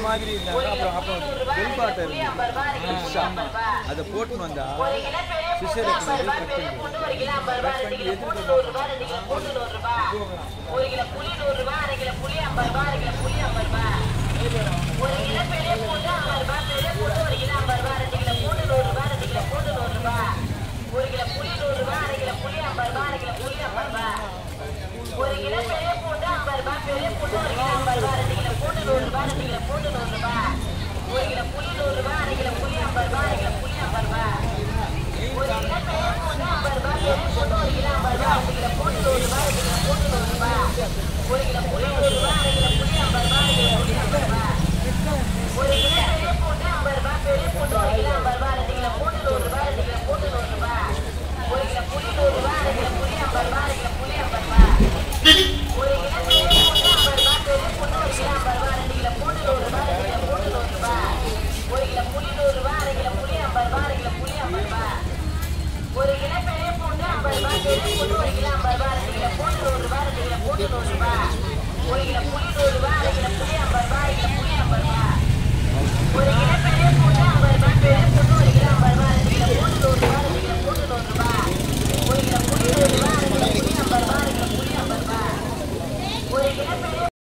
மாதிரி இருந்தாங்க அப்புறம் அப்புறம் வெல்பாட்டை இருந்துச்சு அதை போட்டுன்னு வந்தா சிசர் கட் பண்ணி கட் பண்ணி எதிர்த்து ஒரு கிலோ புளி நூறு ரூபாய் அரை கிலோ புளி ஐம்பது ரூபாய் அரை கிலோ புளி ஐம்பது ரூபாய் ஒரு கிலோ பெரிய பூண்டு ஐம்பது ரூபாய் பெரிய பூண்டு ஒரு கிலோ ஐம்பது ரூபாய் ரெண்டு கிலோ பூண்டு நூறு ரூபாய் ரெண்டு கிலோ பூண்டு நூறு ரூபாய் ஒரு கிலோ புளி நூறு ரூபாய் அரை கிலோ புளி ஐம்பது ரூபாய் அரை கிலோ புளி ஐம்பது ரூபாய் ஒரு கிலோ பெரிய பூண்டு ஐம்பது ரூபாய் பெரிய பூண்டு ஒரு கிலோ ஐம்பது ரூபாய் ரெண்டு கிலோ பூண்டு நூறு ரூபாய் ரெண்டு கிலோ பூண்டு நூறு ரூபாய் ஒரு கிலோ புளி நூறு ரூபாய் அரை கிலோ புளி ஐம்பது ரூபாய் அரை கிலோ புளி ஐம்பது ரூபாய் ஒரு கிலோ பெரிய பூண்டு ஐம்பது ரூபாய் பெரிய பூண்டு ஒரு கிலோ ஐம்பது ரூபாய் ரெண்டு கிலோ பூண்டு நூறு ரூபாய் ரெண்டு கிலோ பூண்டு நூறு ரூபாய் ஒரு கிலோ புளி நூறு ரூபாய் அரை கிலோ புளி ஐம்பது ரூபாய் அரை கிலோ புளி ஐம்பது ரூபாய் ஒரு கிலோ பெரிய பூண்டு ஐம்பது ரூபாய் பெரிய பூண்டு ஒரு கிலோ ஐம்பது ரூபாய் ரெண்டு கிலோ பூண்டு நூறு ரூபாய் ரெண்டு கிலோ பூண்டு நூறு ரூபாய் ஒரு கிலோ புளி நூறு ரூபாய் அரை கிலோ புளி ஐம்பது ரூபாய் அரை கிலோ புளி ஐம்பது ரூபாய் ஒரு கிலோ பெரிய பூண்டு ஐம்பது ரூபாய் பெரிய பூண்டு ஒரு கிலோ ஐம்பது ரூபாய் ரெண்டு கிலோ பூண்டு நூறு ரூபாய் ரெண்டு கிலோ பூண்டு நூறு ரூபாய் ஒரு கிலோ புளி நூறு ரூபாய் அரை கிலோ புளி ஐம்பது ரூபாய் அரை கிலோ புளி ஐம்பது ரூபாய் ஒரு கிலோ பெரிய பூண்டு ஐம்பது ரூபாய் பெரிய பூண்டு ஒரு கிலோ ஐம்பது ரூபாய் ரெண்டு கிலோ பூண்டு நூறு ரூபாய் ரெண்டு கிலோ பூண்டு நூறு ரூபாய் ஒரு கிலோ புளி